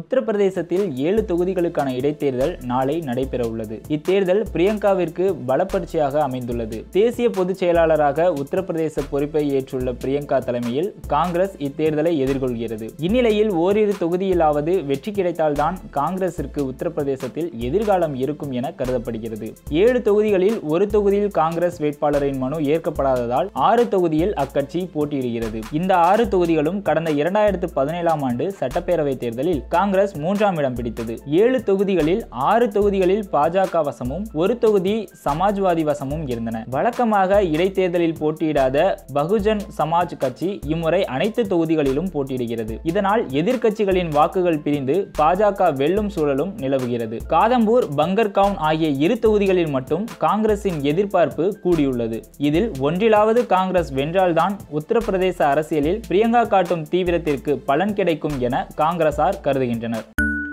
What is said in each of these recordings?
உத்தரப்பிரதேசத்தில் ஏழு தொகுதிகளுக்கான இடைத்தேர்தல் நாளை நடைபெற உள்ளது இத்தேர்தல் பிரியங்காவிற்கு பலப்பரிட்சையாக அமைந்துள்ளது தேசிய பொதுச் செயலாளராக உத்தரப்பிரதேச பொறுப்பை ஏற்றுள்ள பிரியங்கா தலைமையில் காங்கிரஸ் இத்தேர்தலை எதிர்கொள்கிறது இந்நிலையில் ஓரிரு தொகுதியிலாவது வெற்றி கிடைத்தால்தான் காங்கிரசிற்கு உத்தரப்பிரதேசத்தில் எதிர்காலம் இருக்கும் என கருதப்படுகிறது ஏழு தொகுதிகளில் ஒரு தொகுதியில் காங்கிரஸ் வேட்பாளரின் மனு ஏற்கப்படாததால் ஆறு தொகுதியில் அக்கட்சி போட்டியிடுகிறது இந்த ஆறு தொகுதிகளும் கடந்த இரண்டாயிரத்து பதினேழாம் ஆண்டு சட்டப்பேரவை தேர்தலில் காங்கிரஸ் மூன்றாம் இடம் பிடித்தது ஏழு தொகுதிகளில் ஆறு தொகுதிகளில் பாஜக வசமும் ஒரு தொகுதி சமாஜ்வாதி வசமும் இருந்தன வழக்கமாக இடைத்தேர்தலில் போட்டியிடாத பகுஜன் சமாஜ் கட்சி இம்முறை அனைத்து தொகுதிகளிலும் போட்டியிடுகிறது இதனால் எதிர்க்கட்சிகளின் வாக்குகள் பிரிந்து பாஜக வெல்லும் சூழலும் நிலவுகிறது காதம்பூர் பங்கர்கவுன் ஆகிய இரு தொகுதிகளில் மட்டும் காங்கிரசின் எதிர்பார்ப்பு கூடியுள்ளது இதில் ஒன்றிலாவது காங்கிரஸ் வென்றால்தான் உத்தரப்பிரதேச அரசியலில் பிரியங்கா காட்டும் தீவிரத்திற்கு பலன் கிடைக்கும் என காங்கிரசார் கருதுகின்றனர்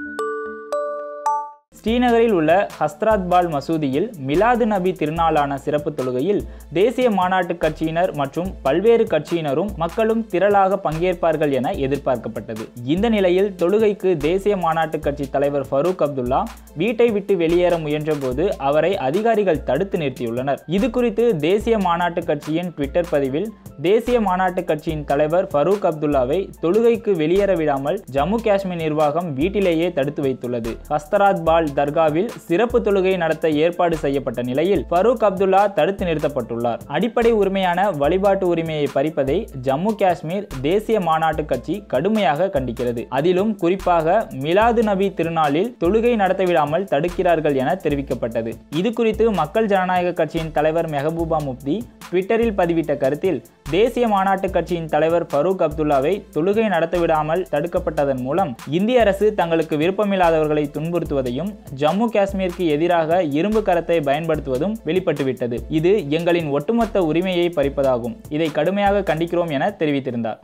ஸ்ரீநகரில் உள்ள ஹஸ்ராத்பால் மசூதியில் மிலாது நபி திருநாளான சிறப்பு தொழுகையில் தேசிய மாநாட்டு கட்சியினர் மற்றும் பல்வேறு கட்சியினரும் மக்களும் திரளாக பங்கேற்பார்கள் என எதிர்பார்க்கப்பட்டது இந்த நிலையில் தொழுகைக்கு தேசிய மாநாட்டு கட்சி தலைவர் ஃபரூக் அப்துல்லா வீட்டை விட்டு வெளியேற முயன்றபோது அவரை அதிகாரிகள் தடுத்து நிறுத்தியுள்ளனர் இது குறித்து தேசிய மாநாட்டு கட்சியின் ட்விட்டர் பதிவில் தேசிய மாநாட்டு கட்சியின் தலைவர் ஃபரூக் அப்துல்லாவை தொழுகைக்கு வெளியேற விடாமல் ஜம்மு காஷ்மீர் நிர்வாகம் வீட்டிலேயே தடுத்து வைத்துள்ளது ஹஸ்தராத் பால் தர்காவில் சிறப்பு தொழுகை நடத்த ஏற்பாடு செய்யப்பட்ட நிலையில் ஃபரூக் அப்துல்லா தடுத்து நிறுத்தப்பட்டுள்ளார் அடிப்படை உரிமையான வழிபாட்டு உரிமையை பறிப்பதை ஜம்மு காஷ்மீர் தேசிய மாநாட்டு கட்சி கடுமையாக கண்டிக்கிறது அதிலும் குறிப்பாக மிலாது நபி திருநாளில் தொழுகை நடத்த விடாமல் தடுக்கிறார்கள் என தெரிவிக்கப்பட்டது இது குறித்து மக்கள் ஜனநாயக கட்சியின் தலைவர் மெஹபூபா முப்தி ட்விட்டரில் பதிவிட்ட கருத்தில் தேசிய மாநாட்டு கட்சியின் தலைவர் ஃபரூக் அப்துல்லாவை தொழுகை நடத்தவிடாமல் தடுக்கப்பட்டதன் மூலம் இந்திய அரசு தங்களுக்கு விருப்பமில்லாதவர்களை துன்புறுத்துவதையும் ஜம்மு காஷ்மீருக்கு எதிராக இரும்பு கரத்தை பயன்படுத்துவதும் வெளிப்பட்டுவிட்டது இது எங்களின் ஒட்டுமொத்த உரிமையை பறிப்பதாகும் இதை கடுமையாக கண்டிக்கிறோம் என தெரிவித்திருந்தார்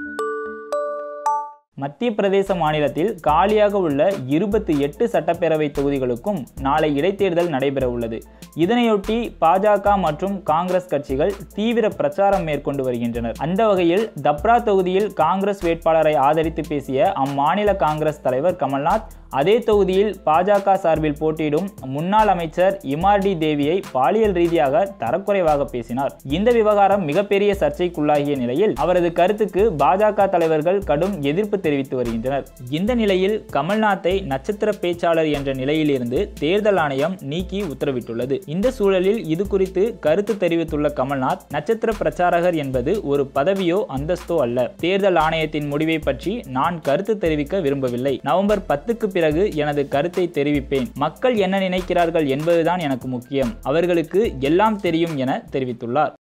மத்திய பிரதேச மாநிலத்தில் காலியாக உள்ள இருபத்தி எட்டு சட்டப்பேரவை தொகுதிகளுக்கும் நாளை இடைத்தேர்தல் நடைபெற உள்ளது இதனையொட்டி பாஜக மற்றும் காங்கிரஸ் கட்சிகள் தீவிர பிரச்சாரம் மேற்கொண்டு வருகின்றனர் அந்த வகையில் தப்ரா தொகுதியில் காங்கிரஸ் வேட்பாளரை ஆதரித்து பேசிய அம்மாநில காங்கிரஸ் தலைவர் கமல்நாத் அதே தொகுதியில் பாஜக சார்பில் போட்டியிடும் முன்னாள் அமைச்சர் இமார்டி தேவியை பாலியல் ரீதியாக தரக்குறைவாக பேசினார் இந்த விவகாரம் மிகப்பெரிய சர்ச்சைக்குள்ளாகிய நிலையில் அவரது கருத்துக்கு பாஜக தலைவர்கள் கடும் எதிர்ப்பு தெரிவித்து வருகின்றனர் இந்த நிலையில் கமல்நாத்தை நட்சத்திர பேச்சாளர் என்ற நிலையிலிருந்து தேர்தல் ஆணையம் நீக்கி உத்தரவிட்டுள்ளது இந்த சூழலில் இது குறித்து கருத்து தெரிவித்துள்ள கமல்நாத் நட்சத்திர பிரச்சாரகர் என்பது ஒரு பதவியோ அந்தஸ்தோ அல்ல தேர்தல் ஆணையத்தின் முடிவை பற்றி நான் கருத்து தெரிவிக்க விரும்பவில்லை நவம்பர் பத்துக்கு பிறகு எனது கருத்தை தெரிவிப்பேன் மக்கள் என்ன நினைக்கிறார்கள் என்பதுதான் எனக்கு முக்கியம் அவர்களுக்கு எல்லாம் தெரியும் என தெரிவித்துள்ளார்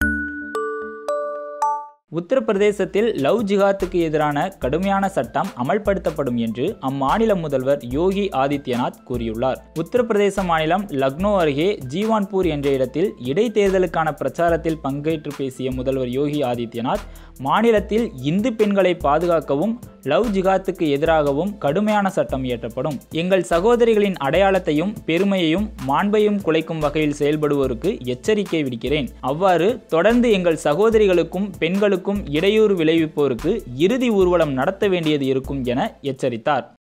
உத்தரப்பிரதேசத்தில் லவ் ஜிஹாத்துக்கு எதிரான கடுமையான சட்டம் அமல்படுத்தப்படும் என்று அம்மாநில முதல்வர் யோகி ஆதித்யநாத் கூறியுள்ளார் உத்தரப்பிரதேச மாநிலம் லக்னோ அருகே ஜீவான்பூர் என்ற இடத்தில் இடைத்தேர்தலுக்கான பிரச்சாரத்தில் பங்கேற்று பேசிய முதல்வர் யோகி ஆதித்யநாத் மாநிலத்தில் இந்து பெண்களை பாதுகாக்கவும் லவ் ஜிகாத்துக்கு எதிராகவும் கடுமையான சட்டம் இயற்றப்படும் எங்கள் சகோதரிகளின் அடையாளத்தையும் பெருமையையும் மாண்பையும் குலைக்கும் வகையில் செயல்படுவோருக்கு எச்சரிக்கை விடுக்கிறேன் அவ்வாறு தொடர்ந்து எங்கள் சகோதரிகளுக்கும் பெண்களுக்கும் இடையூறு விளைவிப்போருக்கு இறுதி ஊர்வலம் நடத்த வேண்டியது இருக்கும் என எச்சரித்தார்